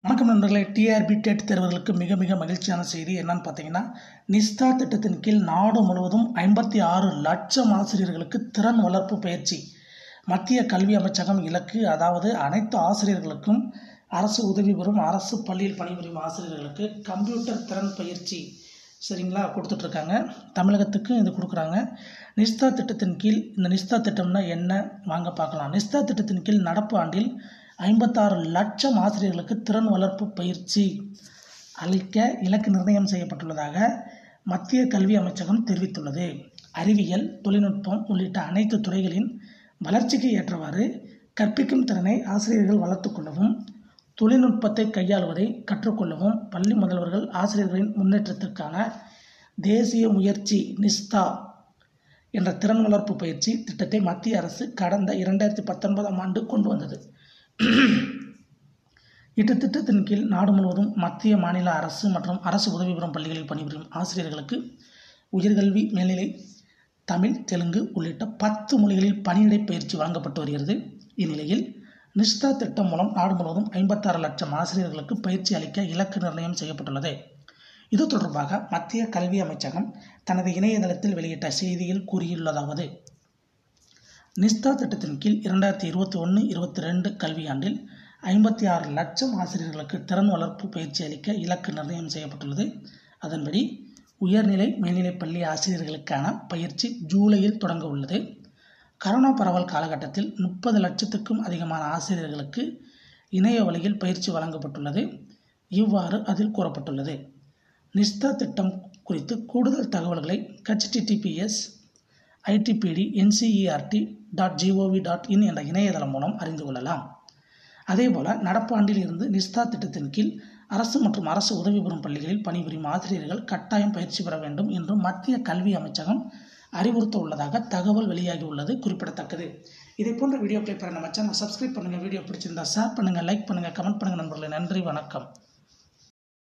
வணக்கம் நண்பர்களே TRP dead தேர்வர்களுக்கு மிக மிக மகிழ்ச்சியான செய்தி என்னன்னு பார்த்தீங்கன்னா நிஸ்தா திட்டத்தின் கீழ் நாடு முழுவதும் ஐம்பத்தி ஆறு லட்சம் ஆசிரியர்களுக்கு திறன் வளர்ப்பு பயிற்சி மத்திய கல்வி அமைச்சகம் இலக்கு அதாவது அனைத்து ஆசிரியர்களுக்கும் அரசு உதவி பெறும் அரசு பள்ளியில் பணிபுரியும் ஆசிரியர்களுக்கு கம்ப்யூட்டர் திறன் பயிற்சி சரிங்களா கொடுத்துட்ருக்காங்க தமிழகத்துக்கும் இது கொடுக்குறாங்க நிஸ்தா திட்டத்தின் கீழ் இந்த நிஸ்தா திட்டம்னா என்ன வாங்க பார்க்கலாம் நிஸ்தா திட்டத்தின் கீழ் நடப்பு ஆண்டில் ஐம்பத்தாறு லட்சம் ஆசிரியர்களுக்கு திறன் வளர்ப்பு பயிற்சி அளிக்க இலக்கு நிர்ணயம் செய்யப்பட்டுள்ளதாக மத்திய கல்வி அமைச்சகம் தெரிவித்துள்ளது அறிவியல் தொழில்நுட்பம் உள்ளிட்ட அனைத்து துறைகளின் வளர்ச்சிக்கு ஏற்றவாறு கற்பிக்கும் திறனை ஆசிரியர்கள் வளர்த்து கொள்ளவும் தொழில்நுட்பத்தை கையாளுவதை கற்றுக்கொள்ளவும் பள்ளி முதல்வர்கள் ஆசிரியர்களின் முன்னேற்றத்திற்கான தேசிய முயற்சி நிஸ்தா என்ற திறன் வளர்ப்பு பயிற்சி திட்டத்தை மத்திய அரசு கடந்த இரண்டாயிரத்தி பத்தொன்பதாம் ஆண்டு கொண்டு வந்தது இத்திட்டத்தின் கீழ் நாடு முழுவதும் மத்திய மாநில அரசு மற்றும் அரசு உதவி பெறும் பள்ளிகளில் பணிபுரியும் ஆசிரியர்களுக்கு உயர்கல்வி மேல்நிலை தமிழ் தெலுங்கு உள்ளிட்ட பத்து மொழிகளில் பணியிடை பயிற்சி வழங்கப்பட்டு வருகிறது இந்நிலையில் நிஸ்தா திட்டம் மூலம் நாடு முழுவதும் ஐம்பத்தாறு லட்சம் ஆசிரியர்களுக்கு பயிற்சி அளிக்க இலக்கு நிர்ணயம் செய்யப்பட்டுள்ளது இது தொடர்பாக மத்திய கல்வி அமைச்சகம் தனது இணையதளத்தில் வெளியிட்ட செய்தியில் கூறியுள்ளதாவது நிஸ்தா திட்டத்தின் கீழ் இரண்டாயிரத்தி இருபத்தி ஒன்று இருபத்தி ரெண்டு கல்வியாண்டில் ஐம்பத்தி ஆறு லட்சம் ஆசிரியர்களுக்கு திறன் வளர்ப்பு பயிற்சி அளிக்க இலக்கு நிர்ணயம் செய்யப்பட்டுள்ளது அதன்படி உயர்நிலை மேல்நிலைப் பள்ளி ஆசிரியர்களுக்கான பயிற்சி ஜூலையில் தொடங்க உள்ளது கரோனா பரவல் காலகட்டத்தில் முப்பது லட்சத்துக்கும் அதிகமான ஆசிரியர்களுக்கு இணைய வழியில் பயிற்சி வழங்கப்பட்டுள்ளது இவ்வாறு அதில் கூறப்பட்டுள்ளது நிஸ்தா திட்டம் குறித்து கூடுதல் தகவல்களை HTTPS ITPD NCERT dot G O V dot in என்ற இணையதளம் மூலம் அறிந்து கொள்ளலாம் அதேபோல நடப்பு ஆண்டில் இருந்து நிஸ்தா திட்டத்தின் கீழ் அரசு மற்றும் அரசு உதவி பெறும் பள்ளிகளில் பணிபுரியும் ஆசிரியர்கள் கட்டாயம் பயிற்சி பெற வேண்டும் என்று மத்திய கல்வி அமைச்சகம் அறிவுறுத்த உள்ளதாக தகவல் வெளியாகி உள்ளது குறிப்பிடத்தக்கது இதே போன்ற வீடியோக்களை பெற நம்ம சேனல் சப்ஸ்கிரைப் பண்ணுங்கள் வீடியோ பிடிச்சிருந்தா ஷேர் பண்ணுங்கள் லைக் பண்ணுங்கள் கமெண்ட் பண்ணுங்கள் நண்பர்களே நன்றி வணக்கம்